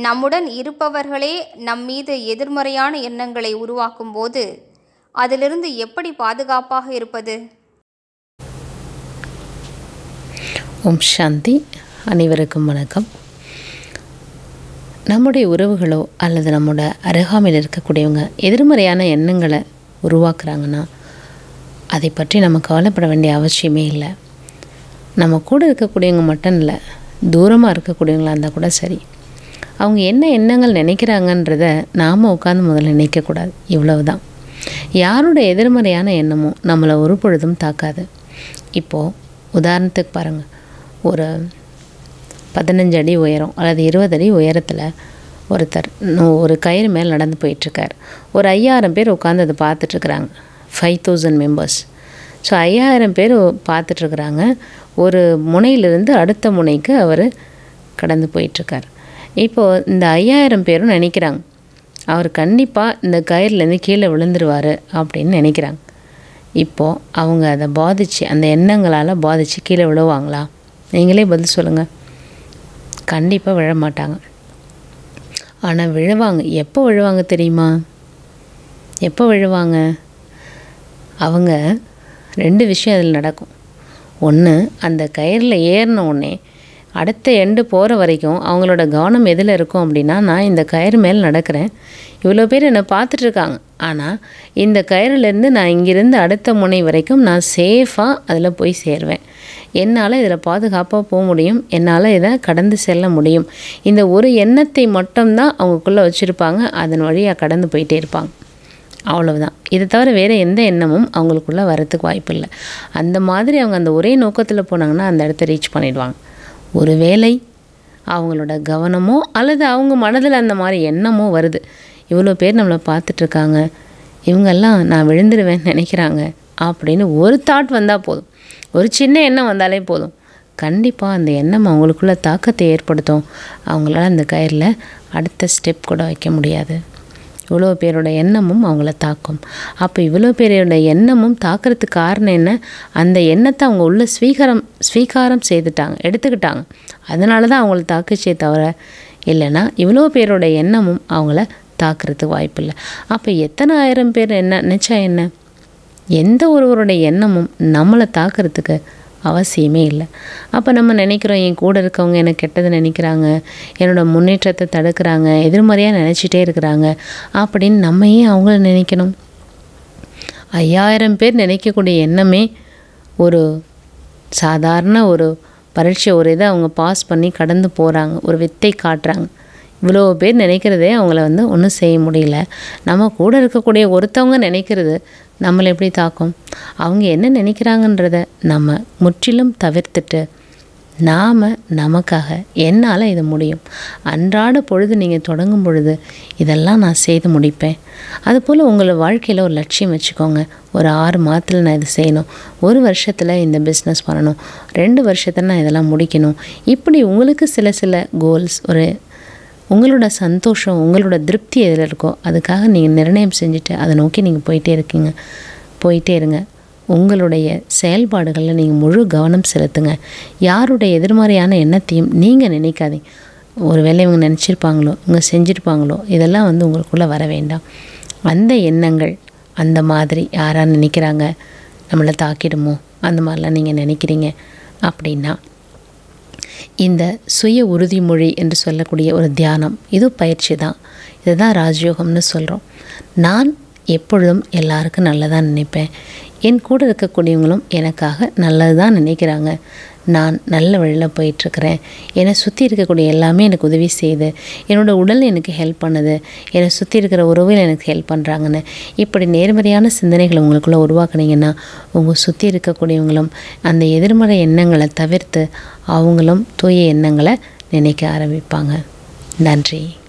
நம்முடன் இருப்பவர்களே நம் மீது எதிர்மறையான எண்ணங்களை உருவாக்கும் போது அதிலிருந்து எப்படி பாதுகாப்பாக இருப்பது ஓம் சாந்தி அனைவருக்கும் வணக்கம் நம்முடைய உறவுகளோ அல்லது நம்மோட அருகாமையில் இருக்கக்கூடியவங்க எதிர்மறையான எண்ணங்களை உருவாக்குறாங்கன்னா அதை பற்றி நம்ம கவலைப்பட வேண்டிய அவசியமே இல்லை நம்ம கூட இருக்கக்கூடியவங்க மட்டும் இல்லை தூரமாக இருக்கக்கூடியவங்களா இருந்தால் கூட சரி அவங்க என்ன எண்ணங்கள் நினைக்கிறாங்கன்றத நாம் உட்காந்து முதல்ல நினைக்கக்கூடாது இவ்வளவு தான் யாரோட எதிர்மறையான எண்ணமும் நம்மளை ஒரு பொழுதும் தாக்காது இப்போது உதாரணத்துக்கு பாருங்கள் ஒரு பதினஞ்சு அடி உயரம் அல்லது இருபது அடி உயரத்தில் ஒருத்தர் நு- ஒரு கயிறு மேல் நடந்து போயிட்டுருக்கார் ஒரு ஐயாயிரம் பேர் உட்காந்து அதை பார்த்துட்ருக்குறாங்க ஃபைவ் தௌசண்ட் மெம்பர்ஸ் ஸோ ஐயாயிரம் பேர் பார்த்துட்ருக்குறாங்க ஒரு முனையிலிருந்து அடுத்த முனைக்கு அவர் கடந்து போயிட்டுருக்கார் இப்போது இந்த ஐயாயிரம் பேரும் நினைக்கிறாங்க அவர் கண்டிப்பாக இந்த கயிறுலேருந்து கீழே விழுந்துருவார் அப்படின்னு நினைக்கிறாங்க இப்போது அவங்க அதை பாதிச்சு அந்த எண்ணங்களால் பாதித்து கீழே விழுவாங்களா நீங்களே பதில் சொல்லுங்கள் கண்டிப்பாக விழ மாட்டாங்க ஆனால் விழுவாங்க எப்போ விழுவாங்க தெரியுமா எப்போ விழுவாங்க அவங்க ரெண்டு விஷயம் அதில் நடக்கும் ஒன்று அந்த கயிறில் ஏறின உடனே அடுத்த எண்டு போகிற வரைக்கும் அவங்களோட கவனம் எதில் இருக்கும் அப்படின்னா நான் இந்த கயிறு மேல் நடக்கிறேன் இவ்வளோ பேர் என்னை பார்த்துட்ருக்காங்க ஆனால் இந்த கயிறுலேருந்து நான் இங்கிருந்து அடுத்த முனை வரைக்கும் நான் சேஃபாக அதில் போய் சேருவேன் என்னால் இதில் பாதுகாப்பாக போக முடியும் என்னால் இதை கடந்து செல்ல முடியும் இந்த ஒரு எண்ணத்தை மட்டும்தான் அவங்களுக்குள்ளே வச்சுருப்பாங்க அதன் வழியாக கடந்து போயிட்டே இருப்பாங்க அவ்வளவுதான் இதை தவிர வேறு எந்த எண்ணமும் அவங்களுக்குள்ளே வரத்துக்கு வாய்ப்பு இல்லை அந்த மாதிரி அவங்க அந்த ஒரே நோக்கத்தில் போனாங்கன்னா அந்த இடத்த ரீச் பண்ணிடுவாங்க ஒருவேளை அவங்களோட கவனமோ அல்லது அவங்க மனதில் அந்த மாதிரி எண்ணமோ வருது இவ்வளோ பேர் நம்மளை பார்த்துட்ருக்காங்க இவங்கெல்லாம் நான் விழுந்துருவேன்னு நினைக்கிறாங்க அப்படின்னு ஒரு தாட் வந்தால் போதும் ஒரு சின்ன எண்ணம் வந்தாலே போதும் கண்டிப்பாக அந்த எண்ணம் அவங்களுக்குள்ள தாக்கத்தை ஏற்படுத்தும் அவங்களால அந்த கயிறில் அடுத்த ஸ்டெப் கூட வைக்க முடியாது இவ்வளோ பேரோட எண்ணமும் அவங்கள தாக்கும் அப்போ இவ்வளோ பேரோட எண்ணமும் தாக்கிறதுக்கு காரணம் என்ன அந்த எண்ணத்தை அவங்க உள்ள ஸ்வீகாரம் ஸ்வீகாரம் செய்துட்டாங்க எடுத்துக்கிட்டாங்க அதனால தான் அவங்கள தாக்குச்சே தவிர இல்லைன்னா இவ்வளோ பேரோட எண்ணமும் அவங்கள தாக்குறதுக்கு வாய்ப்பில்லை அப்போ எத்தனை ஆயிரம் பேர் என்ன நினச்சா என்ன எந்த ஒருவருடைய எண்ணமும் நம்மளை தாக்கிறதுக்கு அவசியமே இல்லை அப்போ நம்ம நினைக்கிறோம் என் கூட இருக்கவங்க எனக்கு கெட்டது நினைக்கிறாங்க என்னோட முன்னேற்றத்தை தடுக்கிறாங்க எதிர்மறையாக நினச்சிட்டே இருக்கிறாங்க அப்படின்னு நம்ம ஏன் அவங்கள நினைக்கணும் ஐயாயிரம் பேர் நினைக்கக்கூடிய எண்ணமே ஒரு சாதாரண ஒரு பரீட்சை ஒரு இதை அவங்க பாஸ் பண்ணி கடந்து போகிறாங்க ஒரு வித்தை காட்டுறாங்க இவ்வளோ பேர் நினைக்கிறதே அவங்கள வந்து ஒன்றும் செய்ய முடியல நம்ம கூட இருக்கக்கூடிய ஒருத்தவங்க நினைக்கிறது நம்மளை எப்படி தாக்கும் அவங்க என்ன நினைக்கிறாங்கன்றத நம்ம முற்றிலும் தவிர்த்துட்டு நாம் நமக்காக என்னால் இது முடியும் அன்றாட பொழுது நீங்கள் தொடங்கும் பொழுது இதெல்லாம் நான் செய்து முடிப்பேன் அதுபோல் உங்களை வாழ்க்கையில் ஒரு லட்சியம் வச்சுக்கோங்க ஒரு ஆறு மாதத்தில் நான் இது செய்யணும் ஒரு வருஷத்தில் இந்த பிஸ்னஸ் பண்ணணும் ரெண்டு வருஷத்தில் நான் இதெல்லாம் முடிக்கணும் இப்படி உங்களுக்கு சில சில கோல்ஸ் ஒரு உங்களோட சந்தோஷம் உங்களோட திருப்தி எதில் இருக்கோ அதுக்காக நீங்கள் நிர்ணயம் செஞ்சுட்டு அதை நோக்கி நீங்கள் போயிட்டே இருக்கீங்க போயிட்டே இருங்க உங்களுடைய செயல்பாடுகளில் நீங்கள் முழு கவனம் செலுத்துங்க யாருடைய எதிர்மறையான எண்ணத்தையும் நீங்கள் நினைக்காதீங்க ஒருவேளை இவங்க நினச்சிருப்பாங்களோ இவங்க செஞ்சுருப்பாங்களோ இதெல்லாம் வந்து உங்களுக்குள்ளே வர வேண்டாம் அந்த எண்ணங்கள் அந்த மாதிரி யாரா நினைக்கிறாங்க நம்மளை தாக்கிடுமோ அந்த மாதிரிலாம் நீங்கள் நினைக்கிறீங்க அப்படின்னா இந்த சுய உறுதிமொழி என்று சொல்லக்கூடிய ஒரு தியானம் இது பயிற்சி தான் இதுதான் ராஜயோகம்னு சொல்கிறோம் நான் எப்பொழுதும் எல்லாருக்கும் நல்லதாக நினைப்பேன் என் கூட இருக்கக்கூடியவங்களும் எனக்காக நல்லது தான் நினைக்கிறாங்க நான் நல்ல வழியில் போயிட்டுருக்கிறேன் என்னை சுற்றி இருக்கக்கூடிய எல்லாமே எனக்கு உதவி செய்யுது என்னோடய உடல் எனக்கு ஹெல்ப் பண்ணுது என்னை சுற்றி இருக்கிற உறவுகள் எனக்கு ஹெல்ப் பண்ணுறாங்கன்னு இப்படி நேர்மறையான சிந்தனைகளை உங்களுக்குள்ளே உருவாக்குனீங்கன்னா உங்கள் சுற்றி இருக்கக்கூடியவங்களும் அந்த எதிர்மறை எண்ணங்களை தவிர்த்து அவங்களும் தூய எண்ணங்களை நினைக்க ஆரம்பிப்பாங்க நன்றி